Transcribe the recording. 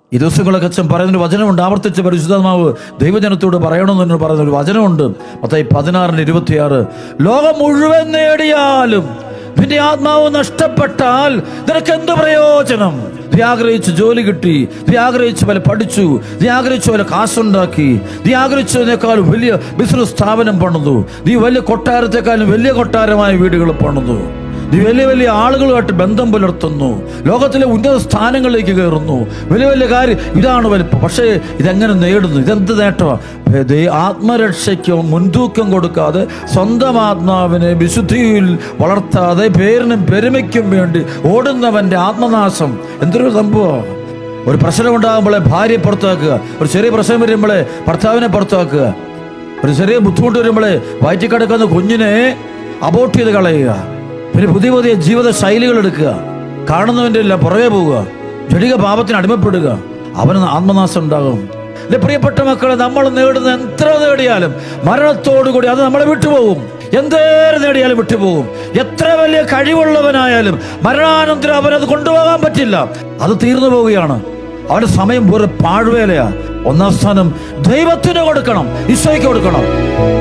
ഈ ദിവസങ്ങളൊക്കെ അച്ഛൻ പറയുന്നൊരു വചനമുണ്ട് ആവർത്തിച്ച് പരിശുദ്ധമാവ് ദൈവജനത്തോട് പറയണമെന്ന് പറയുന്ന ഒരു വചനമുണ്ട് മത്തായി പതിനാറിന് ഇരുപത്തിയാറ് ലോകം മുഴുവൻ നേടിയാലും നിന്റെ ആത്മാവ് നഷ്ടപ്പെട്ടാൽ നിനക്ക് എന്ത് പ്രയോജനം നീ ആഗ്രഹിച്ച് ജോലി കിട്ടി നീ ആഗ്രഹിച്ച് പോലെ പഠിച്ചു നീ ആഗ്രഹിച്ച പോലെ കാശുണ്ടാക്കി നീ ആഗ്രഹിച്ചതിനേക്കാൾ വലിയ ബിസിനസ് സ്ഥാപനം പണിതു നീ വലിയ കൊട്ടാരത്തെക്കാളും വലിയ കൊട്ടാരമായ വീടുകൾ പണിതു നീ വലിയ വലിയ ആളുകളുമായിട്ട് ബന്ധം പുലർത്തുന്നു ലോകത്തിലെ ഉന്നത സ്ഥാനങ്ങളിലേക്ക് കയറുന്നു വലിയ വലിയ കാര്യം ഇതാണ് വലിപ്പം പക്ഷേ ഇതെങ്ങനെ നേടുന്നു ഇതെന്ത് നേട്ടമാണ് ദേ ആത്മരക്ഷയ്ക്ക് മുൻതൂക്കം കൊടുക്കാതെ സ്വന്തം ആത്മാവിനെ വിശുദ്ധിയിൽ വളർത്താതെ പേരിനും പെരുമയ്ക്കും വേണ്ടി ഓടുന്നവന്റെ ആത്മനാശം എന്തൊരു സംഭവം ഒരു പ്രശ്നം ഉണ്ടാകുമ്പോഴേ ഭാര്യയെ പുറത്താക്കുക ഒരു ചെറിയ പ്രശ്നം വരുമ്പോഴേ ഭർത്താവിനെ പുറത്താക്കുക ഒരു ചെറിയ ബുദ്ധിമുട്ട് വരുമ്പോഴേ വയറ്റി കിടക്കുന്ന കുഞ്ഞിനെ അബോട്ട് ചെയ്ത് കളയുക പിന്നെ പുതിയ പുതിയ ജീവിത ശൈലികൾ എടുക്കുക കാണുന്നവൻ്റെ എല്ലാം പുറകെ പോവുക ജടിക പാപത്തിന് അടിമപ്പെടുക അവന് ആത്മനാശം ഉണ്ടാകും എന്റെ പ്രിയപ്പെട്ട മക്കളെ നമ്മൾ നേടുന്ന എത്ര നേടിയാലും മരണത്തോടുകൂടി അത് നമ്മളെ വിട്ടുപോകും എന്തേരം നേടിയാലും വിട്ടുപോകും എത്ര വലിയ കഴിവുള്ളവനായാലും മരണാനന്തരം അവനത് കൊണ്ടുപോകാൻ പറ്റില്ല അത് തീർന്നു പോവുകയാണ് അവന്റെ സമയം വെറും പാഴ്വേലയാ ഒന്നാം സ്ഥാനം ദൈവത്തിന് കൊടുക്കണം ഈശോയ്ക്ക് കൊടുക്കണം